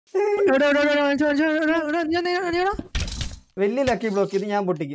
എടാ, എടാ, എടാ, എടാ, എടാ, എടാ, എടാ, നീ ഒന്ന് നീ എടാ. വലിയ ലക്കി ബ്ലോക്ക് ഇത് ഞാൻ പൊട്ടിക്കും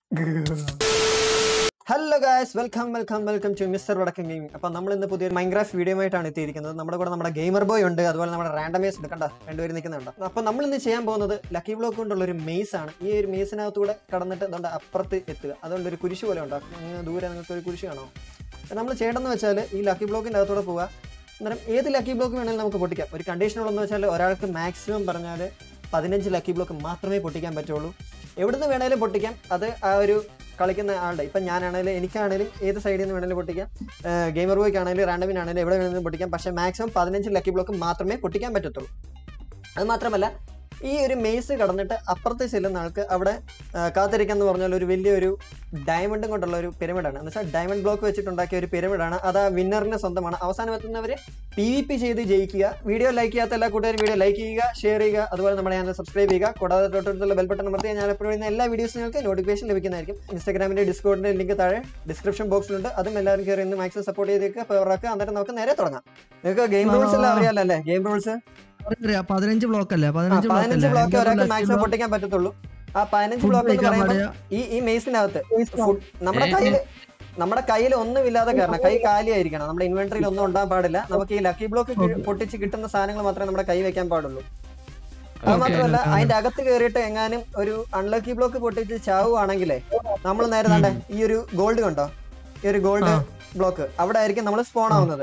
hello guys welcome welcome welcome to mister Vadakkan gaming അപ്പൊ നമ്മൾ ഇന്ന് പുതിയ മൈൻക്രാഫ്റ്റ് വീഡിയോ ആയിട്ടാണ് എത്തിയിരിക്കുന്നത് നമ്മുടെ കൂടെ നമ്മുടെ ഗെയിമർ ബോയ് ഉണ്ട് അതുപോലെ നമ്മുടെ റാൻഡമേസ് ഉണ്ട് കണ്ട രണ്ടുപേരും നിൽക്കുന്നുണ്ട് അപ്പൊ നമ്മൾ ഇന്ന് ചെയ്യാൻ പോകുന്നത് ലക്കി ബ്ലോക്ക് കൊണ്ടുള്ള ഒരു മെയ്സ് ആണ് ഈ ഒരു മെയ്സിനകത്തൂടെ കടന്നിട്ട് അതുകൊണ്ട് അപ്പുറത്ത് എത്തുക അതുകൊണ്ട് ഒരു കുരിശ് പോലെ ഉണ്ടാക്കും അങ്ങ് ദൂരെ നിങ്ങൾക്ക് ഒരു കുരിശ് കാണാം നമ്മൾ ചെയ്യേണ്ടതെന്ന് വെച്ചാൽ ഈ ലക്കി ബ്ലോക്കിന്റെ അകത്തൂടെ പോവുക അന്നേരം ഏത് ലക്കി ബ്ലോക്ക് വേണമെങ്കിലും നമുക്ക് പൊട്ടിക്കാം ഒരു കണ്ടീഷൻ ഉള്ളതെന്ന് വെച്ചാൽ ഒരാൾക്ക് മാക്സിമം പറഞ്ഞാൽ പതിനഞ്ച് ലക്കി ബ്ലോക്ക് മാത്രമേ പൊട്ടിക്കാൻ പറ്റുള്ളൂ എവിടുന്ന് വേണേലും പൊട്ടിക്കാം അത് ആ ഒരു കളിക്കുന്ന ആളുടെ ഇപ്പം ഞാനാണെങ്കിലും എനിക്കാണെങ്കിലും ഏത് സൈഡിൽ നിന്ന് വേണേലും പൊട്ടിക്കാം ഗെയിമർ ബോയ്ക്ക് ആണെങ്കിലും റാൻഡമിനാണെങ്കിലും എവിടെ വേണമെങ്കിലും പൊട്ടിക്കാം പക്ഷേ മാക്സിമം പതിനഞ്ച് ലക്കി ബ്ലോക്ക് മാത്രമേ പൊട്ടിക്കാൻ പറ്റത്തുള്ളൂ അത് മാത്രമല്ല ഈ ഒരു മെയ്സ് കടന്നിട്ട് അപ്പുറത്ത് ചെല്ലുന്ന ആൾക്ക് അവിടെ ആ, കാത്തിരിക്കാന്ന് പറഞ്ഞാൽ ഒരു വലിയൊരു ഡയമണ്ടും കൊണ്ടുള്ള ഒരു പിരമിഡാണ് എന്ന് വെച്ചാൽ ഡയമണ്ട് ബ്ലോക്ക് വെച്ചിട്ടുണ്ടാക്കിയ ഒരു പിരമിഡാണ് അത് ആ വിന്നറിന് സ്വന്തമാണ് അവസാനം എത്തുന്നവർ പി വി പി ചെയ്ത് ജയിക്കുക വീഡിയോ ലൈക്ക് ചെയ്യാത്ത എല്ലാ കൂട്ടുകാരും വീഡിയോ ലൈക്ക് ചെയ്യുക ഷെയർ ചെയ്യുക അതുപോലെ നമ്മുടെ ചാനൽ സബ്സ്ക്രൈബ് ചെയ്യുക കൂടാതെ തൊട്ടടുത്തുള്ള ബെൽ ബട്ടൺ അമർത്തി ഞാൻ എപ്പോഴും ഇടുന്ന എല്ലാ വീഡിയോസും നിങ്ങൾക്ക് നോട്ടിഫിക്കേഷൻ ലഭിക്കുന്നതായിരിക്കും ഇൻസ്റ്റാഗ്രാമിന്റെ ഡിസ്കൗണ്ടിന്റെ ലിങ്ക് താഴെ ഡിസ്ക്രിപ്ഷൻ ബോക്സിലുണ്ട് അതും എല്ലാവരും കയറി ഇന്ന് മാക്സിമം സപ്പോർട്ട് ചെയ്തേക്ക് ഫേവറാക്കുക എന്നിട്ട് നമുക്ക് നേരെ തുടങ്ങാം നിങ്ങൾക്ക് ഗെയിം റൂൾസ് എല്ലാം അറിയാലോ അല്ലേ ഗെയിം റൂൾസ് അറിയാം, പതിനഞ്ച് ബ്ലോക്ക് അല്ലേ പതിനഞ്ച് ബ്ലോക്ക് പതിനഞ്ച് അല്ലേ ബ്ലോക്ക് അതിന്റെ ഒരാൾക്ക് ഉള്ളിൽ മാക്സിമം block പൊട്ടിക്കാൻ പറ്റത്തുള്ളൂ ആ പതിനഞ്ച് food ബ്ലോക്ക് എന്ന് കഴിക്കാൻ പറയുമ്പോൾ പാടില്ല. ഈ ഈ മെയ്സിനകത്ത് ഫുഡ് നമ്മുടെ കയ്യിൽ നമ്മുടെ കയ്യിൽ ഒന്നുമില്ലാതെ കയറണം കൈ കാലിയായിരിക്കണം നമ്മുടെ ഇൻവെന്ററിയിൽ ഒന്നും ഉണ്ടാകാൻ പാടില്ല നമുക്ക് ഈ ലക്കി ബ്ലോക്ക് പൊട്ടിച്ച് കിട്ടുന്ന സാധനങ്ങൾ മാത്രമേ നമ്മുടെ കൈ വെക്കാൻ പാടുള്ളൂ അത് മാത്രമല്ല അതിന്റെ അകത്ത് കയറിയിട്ട് എങ്ങാനും ഒരു അൺലക്കി ബ്ലോക്ക് പൊട്ടിച്ച് ചാവുകയാണെങ്കിലേ നമ്മൾ നേരെ തന്നെ ഈ ഒരു ഗോൾഡ് കണ്ടോ ഈ ഒരു ഗോൾഡ് ആ. ബ്ലോക്ക് അവിടെ ആയിരിക്കും നമ്മൾ സ്പോൺ ആവുന്നത്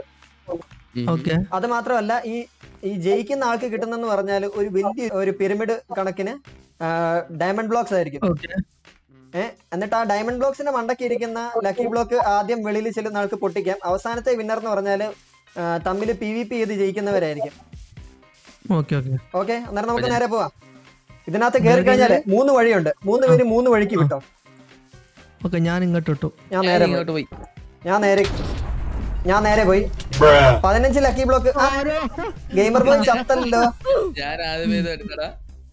ഓക്കെ അത് മാത്രമല്ല ഈ ഈ ജയിക്കുന്ന ആൾക്ക് കിട്ടുന്നെന്ന് പറഞ്ഞാൽ ഒരു വലിയ ഒരു പിരമിഡ് കണക്കിന് ഡയമണ്ട് ബ്ലോക്സ് ആയിരിക്കും ഓക്കെ ഏഹ് എന്നിട്ട് ആ ഡയമണ്ട് ബ്ലോക്സിന്റെ മണ്ടയ്ക്ക് ഇരിക്കുന്ന ലക്കി ബ്ലോക്ക് ആദ്യം വെളിയിൽ ചെല്ലുന്ന ആൾക്ക് പൊട്ടിക്കാം അവസാനത്തെ വിന്നർ എന്ന് പറഞ്ഞാല് തമ്മിൽ പി വി പി ചെയ്ത് ജയിക്കുന്നവരായിരിക്കും ഓക്കെ ഓക്കെ ഓക്കെ അന്നേരം നമുക്ക് നേരെ പോവാം ഇതിനകത്ത് കയറി കഴിഞ്ഞാല് മൂന്ന് വഴിയുണ്ട് മൂന്ന് പേര് മൂന്ന് വഴിക്ക് വിട്ടോ ഓക്കെ ഞാൻ ഇങ്ങോട്ട് ഇട്ടു ഞാൻ നേരെ പോയി. ഇങ്ങോട്ട് പോയി ഞാൻ നേരെ ഞാൻ നേരെ പോയി പതിനഞ്ച് ലക്കി ബ്ലോക്ക് ഗെയിമർ ബോയ് ചത്തല്ലോ ഞാൻ ആദ്യമേ ഇത് എടുക്കടാ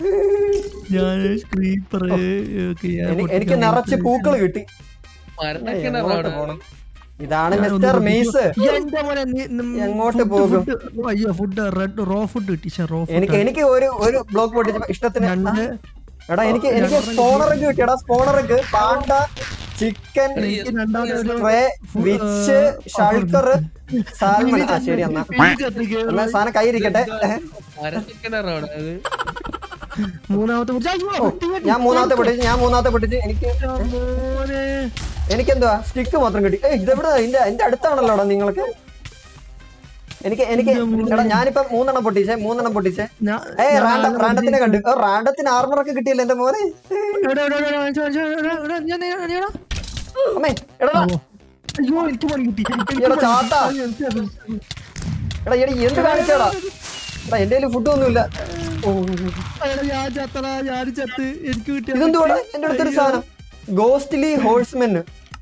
ഞാൻ ക്രീപ്പർ എനി- എനിക്ക് നിറച്ച് പൂക്കൾ കിട്ടി മരണക്കിണ എങ്ങോട്ട് പോണം ഇതാണ് മിസ്റ്റർ മെയ്സ് എന്റെ മോനെ നീ- നി- എങ്ങോട്ട് food- പോകും? food- അയ്യോ ഫുഡ് റെഡ് റോ ഫുഡ് കിട്ടി റോ എനിക്ക് എനിക്ക് ഒരു ഒരു ബ്ലോക്ക് പൊട്ടിച്ച ഇഷ്ടത്തിന് രണ്ട് എടാ എനിക്ക് എനിക്ക് സ്പോണറൊക്കെ കിട്ടി എടാ സ്പോണറൊക്കെ പാണ്ട ചിക്കൻ എനിക്ക് രണ്ടാമത് ഒരു സ്പ്രേ വിച്ച് ഷൾക്കർ സാൽമൺ ആ ശരി എന്നാ എന്നാ സാധനം കൈയിരിക്കട്ടെ മരണക്കിണറാണ് അത് മൂന്നാമത്തെ കുറിച്ച് അയ്യോ, കുട്ടി വന്നു. ഞാൻ മൂന്നാമത്തെ പൊട്ടിച്ച് ഞാൻ മൂന്നാമത്തെ പൊട്ടിച്ച് എനിക്ക് മോനെ. എനിക്കെന്തുവാ സ്റ്റിക്ക് മാത്രം കിട്ടി ഏയ് ഇതെവിടെ എന്റെ എന്റെ അടുത്താണല്ലോടാ നിങ്ങൾക്ക് എനിക്ക് എനിക്ക് എടാ ഞാനിപ്പം മൂന്നെണ്ണം പൊട്ടിച്ചേ മൂന്നെണ്ണം പൊട്ടിച്ചേ ഞാൻ- ഏ ഞാൻ റാണ്ട ആകെ റാണ്ടത്തിനെ കണ്ടു ഓ, റാണ്ടത്തിന് ആർമറൊക്കെ കിട്ടിയല്ലോ എന്റെ മോനെ എടാ, എടാ, എടാ, എടാ, എടാ, എടാ, എടാ, എടാ, ഞാൻ നീ- നീ എടാ. അമ്മേ എടാ അയ്യോ എനിക്ക് പണി കിട്ടി എനിക്ക് എടാ, പണി ചാത്താ. കിട്ടി. എടാ എടി എന്ത് കാണിച്ചാടാ എടാ എന്റെ കയ്യിൽ ഫുഡ് ഒന്നുമില്ല ഓ എടാ, ഞാൻ ചത്തടാ ഞാൻ ചത്ത് എനിക്ക് കിട്ടിയ ഇതെന്തുവാടാ എന്റെ അടുത്തൊരു സാധനം ghostly horsemen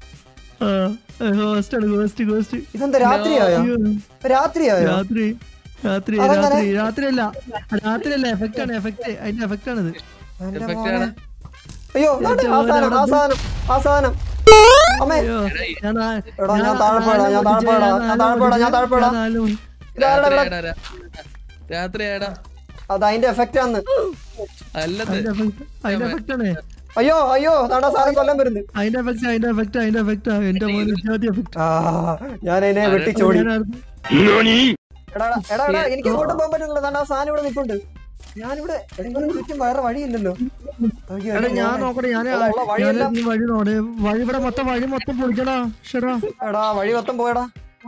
host ghost ghost ഇതെന്താ രാത്രിയായോ രാത്രിയായോ രാത്രി രാത്രി അതെങ്ങനെ? രാത്രി രാത്രിയല്ല രാത്രിയല്ല എഫക്റ്റ് ആണ് എഫക്റ്റ് അതിന്റെ എഫക്റ്റ് ആണിത് എന്റെ Effect മോനെ. ആണ്. അയ്യോ ദാണ്ടെ ആ സാധനം ആ സാധനം ആ സാധനം അമ്മേ അയ്യോ ഞാൻ ആ- എടാ, ഞാൻ താഴെ പോയടാ, ഞാൻ താഴെ പോയടാ, ഞാൻ താഴെ പോയടാ, ഞാൻ താഴെ പോയടാ. ഞാൻ നാല് മണി. ഇതാരടാ ഇവിടെ? രാത്രിയാടാ രാത്രിയാടാ അത് അതിന്റെ എഫക്റ്റ് ആണ് അല്ലത് അതിന്റെ effect- അതിന്റെ എഫക്റ്റ് ആണ് അയ്യോ അയ്യോ നാടാ സാധനം കൊല്ലം വരുന്നു അതിന്റെ എഫക്റ്റ് അതിന്റെ എഫക്റ്റ് അതിന്റെ എഫക്റ്റ് എന്റെ മോനെ ജാതി എഫക്റ്റ് ആ ഞാൻ അതിനെ വെട്ടിച്ചോടി എടാ എടാ, എടാ എടാ എനിക്ക് എങ്ങോട്ടും പോകാൻ പറ്റുന്നില്ല ദാണ്ടാ ആ സാധനം ഇവിടെ നിൽപ്പുണ്ട് ഞാനിവിടെ എടാ, ഇങ്ങനെ ചുറ്റും വേറെ വഴിയില്ലല്ലോ അയ്യോ, എടാ എന്റെ ഞാൻ മോനെ. നോക്കട്ടെ ഞാൻ ഉള്ള- ഉള്ള വഴിയെല്ലാം- ഈ വഴി നോടെ വഴി ഇവിടെ മൊത്തം വഴി മൊത്തം പൊളിക്കടാ ഷെടാ എടാ വഴി മൊത്തം പോയടാ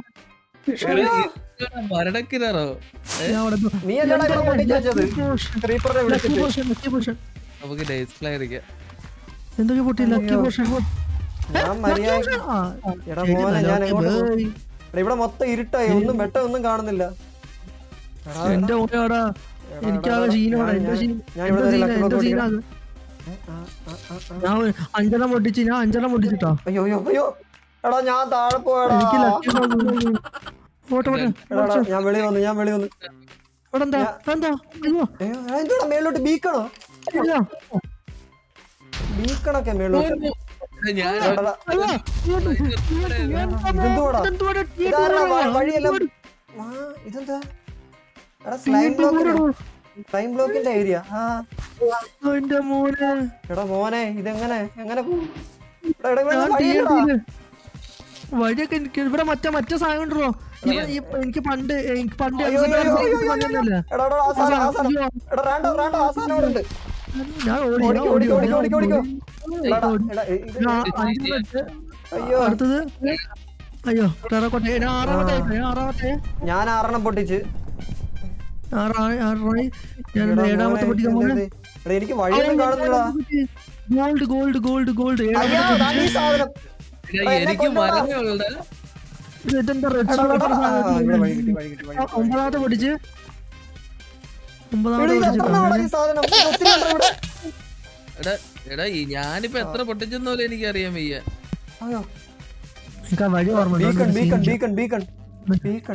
മരണക്കിണറോ ഞാൻ അവിടെ നീ അല്ലടാ ഇവിടെ പൊട്ടിച്ച് വെച്ചത് ക്രീപ്പറിനെ വിളിച്ചിട്ട് നമുക്ക് ഡിസ്പ്ലേ അടിക്കാം എന്തൊക്കെ പൊട്ടി ലക്കി പോഷൻ ഞാൻ മര്യാദ എടാ മോനെ ഞാൻ എങ്ങോട്ട് പോകും? എടാ, ഇവിടെ മൊത്തം ഇരുട്ടായി ഒന്നും വെട്ടം ഒന്നും കാണുന്നില്ല എടാ, എന്റെ മോനെടാ എനിക്കാകെ സീനോടാ എന്റെ സീൻ ഞാൻ എന്റെ ഇവിടെ ഒരു സീന ലക്കി എന്റെ ബ്ലോക്ക് സീനാകെ ആ, ആ, ആ, ആ. ഞാൻ ഒരു അഞ്ചെണ്ണം പൊട്ടിച്ച് ഞാൻ അഞ്ചെണ്ണം പൊട്ടിച്ചിട്ടാ അയ്യോ അയ്യോ അയ്യോ എടാ ഞാൻ താഴെ പോയടാ എനിക്ക് ലക്കി പോട്ടെ പോട്ടെ എടാ എടാ, ഞാൻ വെളി വന്നു ഞാൻ വെളി വന്നു ഇവിടെ എന്താ എന്താ അയ്യോ അയ്യോ എടാ, എന്തുവാടാ മേളിലോട്ട് ബീക്കണോ അയ്യോ ബീക്കണൊക്കെ മേളിലോട്ട് ഞാൻ എടാ, എടാ, അയ്യോ ഇതെന്തുവാടാ? ഇതാരടാ വ- വഴിയെല്ലാം ആ, ഇതെന്താ എടാ സ്ലൈം ബ്ലോക്ക് ടൈം ബ്ലോക്കിന്റെ ഏരിയ ആ എന്റെ മോനെ എടാ മോനെ ഇതെങ്ങനെ എങ്ങനെ പോകും എടാ, എടാ, ഇവിടെ ഞാൻ വഴിയില്ലടാ. തീർന്നില്ല. വഴിയൊക്കെ എനിക്ക് ഇവിടെ മറ്റേ മറ്റേ സാധനം ഉണ്ടല്ലോ ഇവിടെ ഈ എനിക്ക് പണ്ട് എനിക്ക് പണ്ട് അയ്യോ, അയ്യോ, അയ്യോ, അയ്യോ, അയ്യോ, പണ്ടല്ലേ എടാ, എടാ, ആ സാധനം, ആ സാധനം. എടാ, റാണ്ടോ, റാണ്ടോ, ആ സാധനം ഇവിടെ ഉണ്ട്. ഞാൻ ഓടി ഞാൻ ഓടിക്കോ, ഓടി ഓടിക്കോ, ഞാൻ ഓടിക്കോ, ഓടിക്കോ. ഓടി. എടാ, എടാ, ഇത് ഞാൻ അഞ്ച് മിനിറ്റ്. അയ്യോ അടുത്തത് അയ്യോ ടെറക്കോട്ടെ ഞാൻ ആറാമത്തെ ആയിപ്പോയി, ഞാൻ ആറാമത്തെ ഞാൻ ആറെണ്ണം പൊട്ടിച്ച് ആറായി ആറായി ഞാൻ എടാ, ഏഴാമത്തെ മോനെ, പൊട്ടിക്കാൻ ഇത് പോണേ ഇത്. എടാ, എനിക്ക് വഴിയൊന്നും കാണുന്നില്ല ഗോൾഡ് ഗോൾഡ് ഗോൾഡ് ഗോൾഡ് അയ്യോ ദാ ഈ സാധനം എടാ, എനിക്ക് മരമേ ഉള്ളു ഇതെന്താ റെഡ് എടാ, എടാ, എടാ, ആ, ഇവിടെ വഴി കിട്ടി വഴി കിട്ടി വഴി കിട്ടി. ഒമ്പതാമത്തെ പൊടിച്ച് എടാ, ഒമ്പതാമത്തെ ഇത് പൊടിച്ച് എത്രണ്ണാടാ ഈ സാധനം ഇത് ഒത്തിരി ഉണ്ടോ ഇവിടെ എടാ എടാ ഈ ഞാനിപ്പോ എത്ര പൊട്ടിച്ചെന്ന് പോലും എനിക്ക് അറിയാൻ വയ്യ അയ്യോ എനിക്ക് ആ വഴി ഓർമ്മ beacon beacon beacon beacon beacon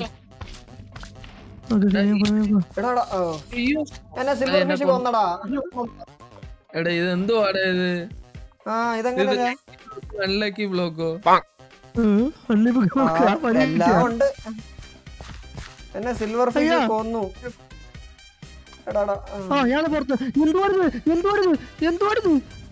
എടാ എടാ ഓ അയ്യോ എന്നെ സിൽവർ ഫിഷ് കൊന്നടാ എടാ ഇത് എന്തുവാടാ ഇത് ആ ഇതെങ്ങനെ അൺലക്കി ബ്ലോക്കോ എല്ലാം ഉണ്ട് എന്നെ സിൽവർ ഫിഷ് അയ്യോ. കൊന്നു എടാ എടാ ആ. ആ ഇയാളെ പുറത്ത് എന്തുവാണിത് എന്തുവാണിത് എന്തുവാണിത്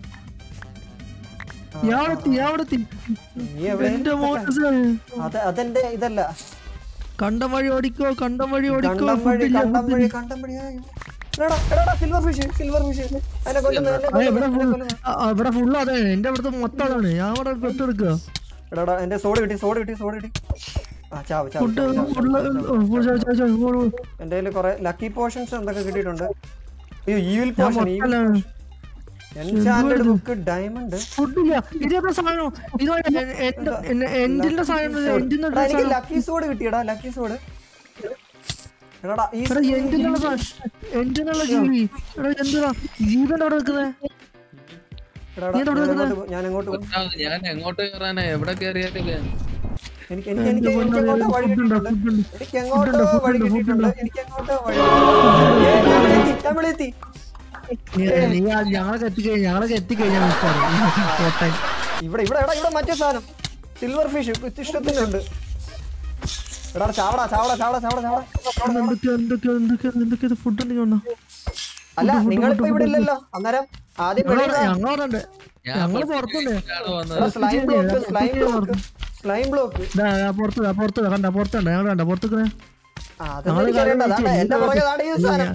ഇയാളെത്തി ഇയാളെത്തി നീ എവിടെ എന്റെ മോനസ് അത് അതെന്റെ ഇതല്ല കണ്ടം വഴി ഓടിക്കോ കണ്ടം വഴി ഓടിക്കോ കണ്ടം വഴി ഫുഡില്ല കണ്ടം വഴി കണ്ടം വഴി ആയി. എടാടാ എടാടാ സിൽവർ ഫിഷ് സിൽവർ ഫിഷ് അതിനെ കൊല്ലുന്നു എന്നെ ആ, ഇവിടെ കൊല്ലുന്നു, എന്നെ full- കൊല്ലുന്നു. ആ, ആ, ഇവിടെ ഫുള്ള് അതെ എന്റെ അവിടുത്തെ മൊത്തം അതാണ് ഞാൻ ഇവിടെ പെട്ടെടുക്കുക എടാടാ എന്റെ സോഡ് കിട്ടി സോഡ് കിട്ടി സോഡ് കിട്ടി ആ ചാവ് ചാവ് ഫുഡ് ചാവ്, ചാവ്, ചാവ്, ഫുള്ള് ചാവ്, ചാവ്. ഫുള്ള് എന്റെ കയ്യില് കൊറേ ലക്കി പോർഷൻസ് എന്തൊക്കെ കിട്ടിയിട്ടുണ്ട് അയ്യോ ഈവിൽ ഞാൻ പോർഷൻ മൊത്തം എൻചാന്റഡ് ബുക്ക് ഡയമണ്ട് ഫുഡില്ല ഇതേതാ സാധനം ഇത് എൻഡിന്റെ സാധനം എൻഡിന്റെ എടാ എനിക്ക് ലക്കി സോഡ് കിട്ടിയടാ ലക്കി സോഡ് എടാടാ ഈ എടാ എന്തിനുള്ള എന്തിനുള്ള ജീവി എടാ എന്തിനാ ജീവൻ അവിടെ നിൽക്കുന്നത് എടാടാ, നീ എവിടെ ഞാൻ അങ്ങോട്ട് പോ- ഞാൻ അങ്ങോട്ട് പോകും ഞാൻ എങ്ങോട്ട് കയറാനാ എവിടെ കയറിയാട്ടില്ല എനിക്ക് എനിക്ക് എനിക്ക് എനിക്ക് എങ്ങോട്ടോ വഴി കിട്ടിയിട്ടുണ്ട് എനിക്ക് എങ്ങോട്ടോ വഴി കിട്ടിയിട്ടുണ്ട് എനിക്ക് എങ്ങോട്ടോ വഴി ഏയ്, ഞാൻ ഇവിടെ എത്തി, ഞാൻ ഇവിടെ എത്തി നീ ആ ഞങ്ങളൊക്കെ എത്തിക്കഴിഞ്ഞ ഞങ്ങളൊക്കെ എത്തിക്കഴിഞ്ഞാൽ കോട്ടയം ഇവിടെ ഇവിടെ എടാ ഇവിടെ മറ്റേ സാധനം സിൽവർ ഫിഷ് ഇഷ്ടത്തിനുണ്ട് എടാ ചാവടാ ചാവടാ ചാവടാ ചാവടാ ചാവടാ എന്തൊക്കെ എന്തൊക്കെ എന്തൊക്കെ എന്തൊക്കെ ഫുഡ് ഉണ്ടെങ്കിൽ അല്ല നിങ്ങളിപ്പോ ഇവിടെ ഇല്ലല്ലോ അന്നേരം ആദ്യം വെളിയിൽ വാ. ഞങ്ങളുണ്ട് ഞങ്ങള് പുറത്തുണ്ട് വന്നത് എടാ, slime block slime block slime block ദാ, ദാ, പുറത്ത് ദാ, പുറത്ത് ദാ, കണ്ട പുറത്തുണ്ട് ഞങ്ങൾ കണ്ട പുറത്തേക്ക് ആ അതൊന്നും എനിക്കറിയണ്ട അതാണ്ട് എന്റെ പുറകെ ദാണ്ട് ഈ സാധനം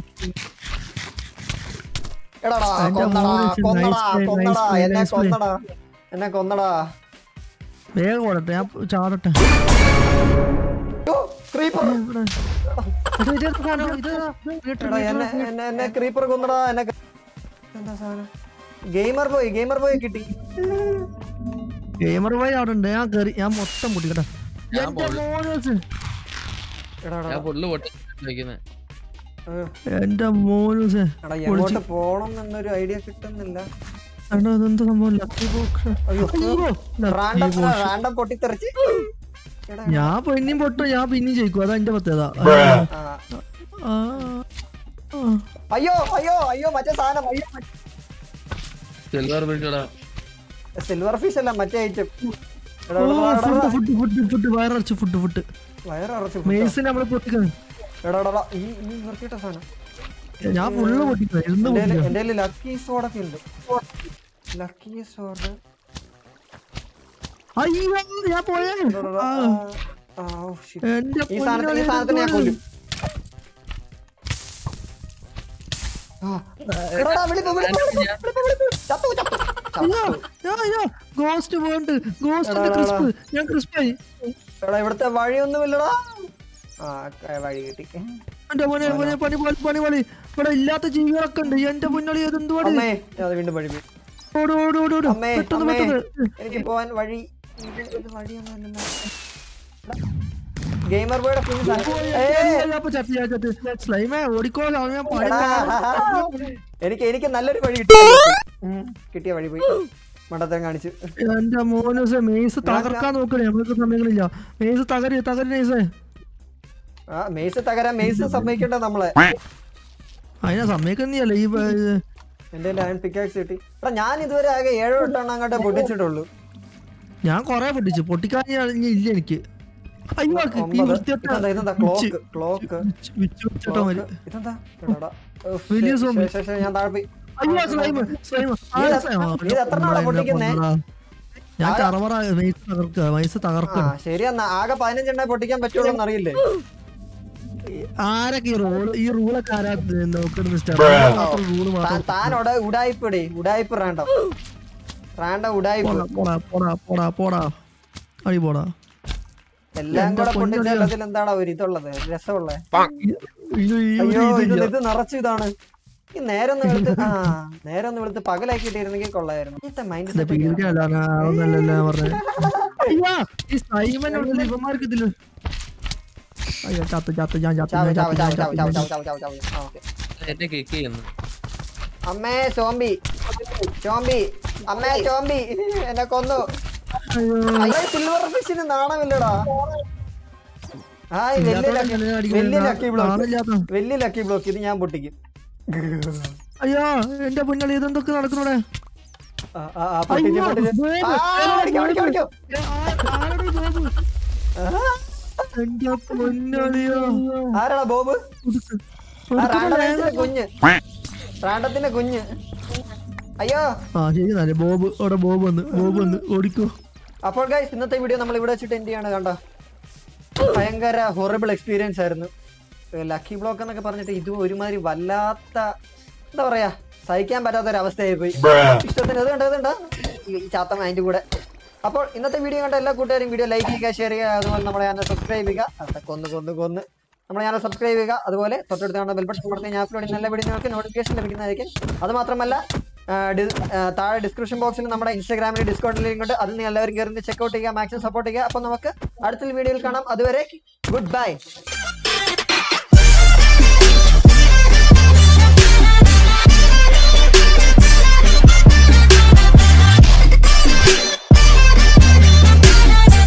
എടാടാ എന്റെ കൊന്നടാ മോനെ ഇച്ചിരി കൊന്നടാ nice play, കൊന്നടാ nice play, എന്നെ nice play. കൊന്നടാ എന്നെ കൊന്നടാ വേഗം ഓടട്ടെ ഞാൻ ചാടട്ടെ ക്രീപ്പർ ഇവിടെ. ഇത് ഇതേതാ സാധനം? ഇതേതാ? മീറ്റർ, എടാ എന്നെ മീറ്റർ. എന്നെ എന്നെ ക്രീപ്പർ കൊന്നടാ എന്നെ ക- എന്താ സാധനം ഗെയിമർ ബോയ് ഗെയിമർ ബോയ് കിട്ടി ഗെയിമർ ബോയ് അവിടെ ഉണ്ട് ഞാൻ കേറി ഞാൻ മൊത്തം പൊട്ടിക്കട്ടെ ഞാൻ എന്റെ മോനസ് എടാ എടാ, ഞാൻ ഫുള്ള് പൊട്ടിക്കുന്നത് ഏഹ്, എന്റെ മോനസ് എടാ എങ്ങോട്ട് പോണം എന്നൊരു ഐഡിയ കിട്ടുന്നില്ല എടാ ഇതെന്താ സംഭവം ലക്കി ബോക്സ് അയ്യോ ലക്കി റാണ്ടം ബോക്സ് റാണ്ടം പൊട്ടിത്തെറിച്ച് എടാ ഞാൻ പിന്നെയും പൊട്ടും ഞാൻ പിന്നെയും ജയിക്കും അതാ എന്റെ പ്രത്യേകത ആ. ആ, ആ. അയ്യോ അയ്യോ അയ്യോ മറ്റേ സാധനം അയ്യോ സിൽവർ പിടിച്ചടാ സിൽവർ ഫിഷ് അല്ല മറ്റേ ഐറ്റം ഓ ഫുഡ് ഫുഡ് ഫുഡ് ഫുഡ് വയറച്ച് ഫുഡ് ഫുഡ് വയററച്ചു മെയ്സിനെ നമ്മള് പൊട്ടിക്കുന്നത് എടാ എടാ, എടാ, ഈ ഈ നിർത്തിയിട്ട സാധനം ഞാൻ ഫുള്ള് പൊട്ടിക്കുന്നത് ഇരുന്ന് എന്റെ പൊട്ടിക്കുക എന്റെ ലക്കി സോഡൊക്കെ ഉണ്ട് ലക്കി സോഡ് അയ്യോ ഞാൻ പോയേ ആ, എന്റെ ഈ സാധനത്തിന് ഈ പൊന്നോളെ സാധനത്തിന് ഞാൻ കൊല്ലും ആ, എടാ, എടാ, വിളിപ്പോ, വിളിപ്പോ, വിളിപ്പോ, വിളിപ്പോ, വിളിപ്പോ. ചത്തു, ചത്തു, ചത്തു. ഗോസ്റ്റ് പോണ്ട് ഗോസ്റ്റിന്റെ എടാ, ക്രിസ്പ് ഞാൻ ക്രിസ്പായി എടാ ഇവിടുത്തെ വഴിയൊന്നുമില്ലടാ ആ ക- വഴി കിട്ടി എന്റെ മോനെ മോനെ പണി പോലെ പണി പോലെ ഇവിടെ ഇല്ലാത്ത ജീവികളൊക്കെ ഉണ്ട് എന്റെ മുന്നോളി അതെന്തുവാണ് അമ്മേ അത് വീണ്ടും വഴി പോയി ഓട് ഓട് ഓട് ഓട് അമ്മേ പെട്ടെന്ന് അമ്മേ പെട്ടെന്ന് എനിക്ക് പോവാൻ വഴി ഇത് ഇത് വഴിയൊന്നുമില്ലല്ലോ ഗെയിമർ ബോയുടെ ഫുൾ സ്ലൈമേ ഓടിക്കോ സമയം പണി എടാ, പാളും. എനിക്ക് എനിക്ക് നല്ലൊരു വഴി കിട്ടി ഉം, കിട്ടിയ വഴി പോയി മണ്ടത്തരം കാണിച്ചു എന്റെ മോനസ് മേസ് തകർക്കാൻ നോക്കണേ നമ്മൾക്ക് സമയങ്ങളില്ല മേസ് തകര് തകര് നേസേ ആ മെയ്സ് തകരാൻ മെയ്സ് സമ്മതിക്കണ്ട നമ്മളെ അതിനെ സമ്മതിക്കുന്നില്ല ഈ ബ- എന്റെ അയൺ പിക്കാക്സ് കിട്ടി എടാ ഞാൻ ഇതുവരെ ആകെ ഏഴോ എട്ടെണ്ണം അങ്ങോട്ടേ പൊട്ടിച്ചിട്ടുള്ളൂ ഞാൻ കൊറേ പൊട്ടിച്ചു പൊട്ടിക്കാൻ ഇല്ല എനിക്ക് അയ്യോ ഈ ഒമ്പത് വൃത്തികെട്ട ഇതെന്താ ഇതെന്താ ക്ലോക്ക് ക്ലോക്ക് വിച്ച്- വിച്ച് വെച്ചിട്ടാ മതി. ഇതെന്താ എടാടാ. ഉഫ്, വലിയ ശരി, zombie. ശരി, ശരി, ഞാൻ താഴെ പോയി അയ്യോ സ്ലൈം സ്ലൈം നീ ഇത് എത്ര- നീ ഇത് എത്രണ്ണാടാ പൊട്ടിക്കുന്നെ? ഞാൻ കറവറ മൈസ് തകർക്കുക മൈസ് ആ തകർക്കണം ശരി എന്നാ ആകെ പതിനഞ്ചെണ്ണേ പൊട്ടിക്കാൻ പറ്റുള്ളൂ എന്നറിയില്ലേ ആരൊക്കെ ഈ റൂള് ഈ റൂളൊക്കെ ആരാ നോക്കുന്ന മിസ്റ്റർ റൂള് താൻ മാത്രം താനോടെ ഉടായിപ്പിടേ ഉടായിപ്പ് റാണ്ടം റാണ്ടം ഉടായിപ്പ് പോടാ പോടാ പോടാ പോടാ പോടാ അടി പോടാ എല്ലാം എന്റെ കൂടെ പൊന്നളിയാ. പൊട്ടിച്ചാൽ എന്താടാ ഒരു ഇതുള്ളത് രസമുള്ളത് ഇത് ഈ ഒരു അയ്യോ ഇത് ഇതില്ല ഇത് നിറച്ചു ഇതാണ് ഈ നേരം ഒന്ന് വെളുത്ത് ആ നേരം ഒന്ന് വെളുത്ത് പകലാക്കിയിട്ടിരുന്നെങ്കിൽ കൊള്ളായിരുന്നു ഇത്തെ മൈൻഡ് സെറ്റ് പേടിക്കല്ല അതൊന്നല്ലല്ലോ ഞാൻ പറഞ്ഞത് അയ്യോ ഈ സൈമൻ ഉണ്ടല്ലോ ഇവന്മാർക്ക് ഇതില് അയ്യോ ചത്ത് ചത്ത് ഞാൻ ചത്ത് ചാവ് ഞാൻ ചാവ് ചത്ത് ചാവ് ഞാൻ ചാവ് ചത്ത് ചാവ് ചാവ് ചാവ് ചാവ് ആ, okay. എന്നെ കിക്ക് ചെയ്യുന്നു അമ്മേ ചോമ്പി ചോമ്പി അമ്മേ ചോമ്പി എന്നെ കൊന്നു അയ്യോ അയ്യോ സിൽവർ ഫിഷിന് നാണമില്ലടാ ഹായ് വലിയ ലക്കി വലിയ ലക്കി ബ്ലോക്ക് ആണില്ലാത്ത വലിയ ലക്കി ബ്ലോക്ക് ഇത് ഞാൻ പൊട്ടിക്കും അയ്യോ എന്റെ പുന്നളി ഇതെന്തൊക്കെ നടക്കുന്നവിടെ ആ, ആ, ആ, പൊട്ടിച്ച് അയ്യോ, പൊട്ടിച്ച് വേഗം, ആ, അടിക്കാം, അടിക്കാം, അടിക്കാം. എന്റെ പൊന്നളിയോ ആരാടാ ബോബ് ആ റാണ്ടത്തിന്റെ കുഞ്ഞ് റാണ്ടത്തിന്റെ കുഞ്ഞ് അയ്യോ ആ ശരി നല്ല ബോബ് അവിടെ ബോബ് വന്ന് ബോബ് വന്ന് ഓടിക്കോ അപ്പോൾ ഗൈസ് ഇന്നത്തെ വീഡിയോ നമ്മൾ ഇവിടെ വെച്ചിട്ട് എൻഡ് ചെയ്യാണ് കണ്ടോ ഭയങ്കര ഹൊറബിൾ എക്സ്പീരിയൻസ് ആയിരുന്നു ലക്കി ബ്ലോക്ക് എന്നൊക്കെ പറഞ്ഞിട്ട് ഇത് ഒരുമാതിരി വല്ലാത്ത എന്താ പറയാ സഹിക്കാൻ പറ്റാത്ത ഒരു അവസ്ഥയായി പോയി ഇഷ്ടത്തിന് ഇത് കണ്ടോ ഇത് കണ്ടോ ഈ ചാത്ത മൈൻഡ് കൂടെ അപ്പോൾ ഇന്നത്തെ വീഡിയോ കണ്ട എല്ലാ കൂട്ടുകാരും വീഡിയോ ലൈക്ക് ചെയ്യുക ഷെയർ ചെയ്യുക അതുപോലെ നമ്മളെ ചാനൽ സബ്സ്ക്രൈബ് ചെയ്യുക അതൊക്കെ കൊന്ന് കൊന്ന് കൊന്ന് നമ്മളെ ചാനൽ സബ്സ്ക്രൈബ് ചെയ്യുക അതുപോലെ തൊട്ടടുത്ത് കാണുന്ന ബെൽബട്ടൺ കൊടുത്ത് ഞാൻ അപ്ലോഡ് നല്ല വീഡിയോ നിങ്ങൾക്ക് നോട്ടിഫിക്കേഷൻ ലഭിക്കുന്നതായിരിക്കും അത് മാത്രമല്ല ആ, ഡി- ആ, താഴെ ഡിസ്ക്രിപ്ഷൻ ബോക്സിൽ നമ്മുടെ ഇൻസ്റ്റാഗ്രാമിൽ ഡിസ്കൗണ്ട് ലിങ്ക് ഉണ്ട് അത് നിങ്ങൾ എല്ലാവരും കയറി ചെക്കൗട്ട് ചെയ്യുക മാക്സിമം സപ്പോർട്ട് ചെയ്യുക അപ്പോൾ നമുക്ക് അടുത്ത വീഡിയോയിൽ കാണാം അതുവരെ ഗുഡ് ബൈ